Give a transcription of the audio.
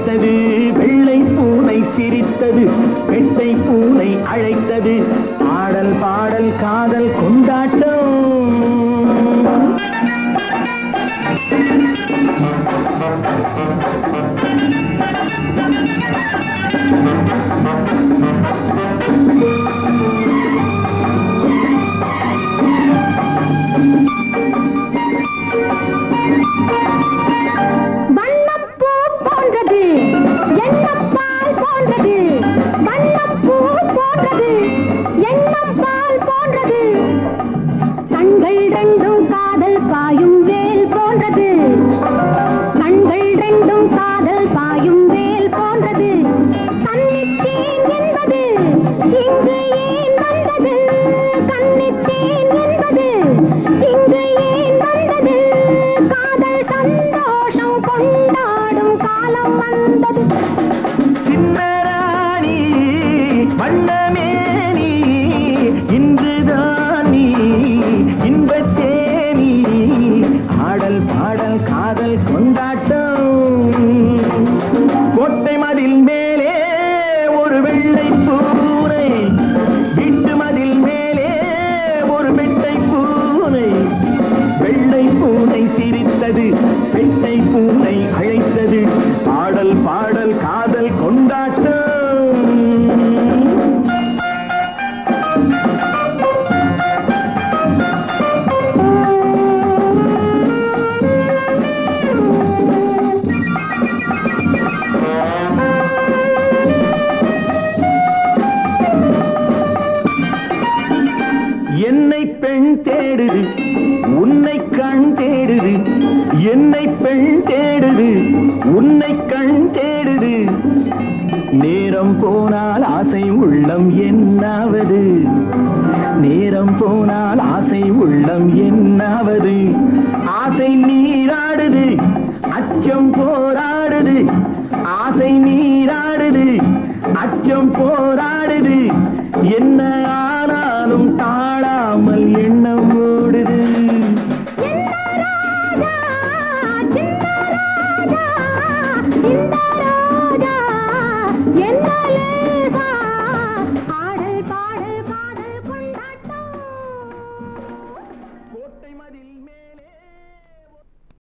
அழைத்தது வெள்ளை பூனை சிரித்தது வெட்டை பூனை அழைத்தது பாடல் பாடல் காதல் கொண்டாட்டம் வண்ணப்பூ போன்றது எண்ணம் பால் போன்றது வண்ணப்பூ போன்றது எண்ணம் பால் போன்றது கண்கள் ரெண்டும் காதல் பாயும் வேல் போன்றது கண்கள் ரெண்டும் காதல் பாயும் வேல் போன்றது கண்ணித்தேன் என்பது இங்கு ஏன் வந்தது கண்ணித்தேன் என்பது இங்கு ஏன் வந்தது காதல் சந்தோஷம் கொண்டாடும் காலம் வந்தது சின்னராணி வண்ணமேனி இன்றுதான் நீ இன்பத்தேனி ஆடல் பாடல் காதல் கொண்டாட்டம் கோட்டை மதில் மேலே ஒரு வெள்ளை பூனை வீட்டு மதில் மேலே ஒரு வெட்டை பூனை வெள்ளை பூனை சிரித்தது வெட்டை பூனை அழைத்தது பாடல் பாடல் காதல் கொண்டாட்டம் என்னை பெண் தேடுது உன்னை கண் தேடுது என்னை பெண் தேடுது உன்னை கண் தேடுது நேரம் போனால் ஆசை உள்ளம் என்னாவது நேரம் போனால் ஆசை உள்ளம் என்னாவது ஆசை நீராடுது அச்சம் போராடுது ஆசை நீராடுது அச்சம் போராடுது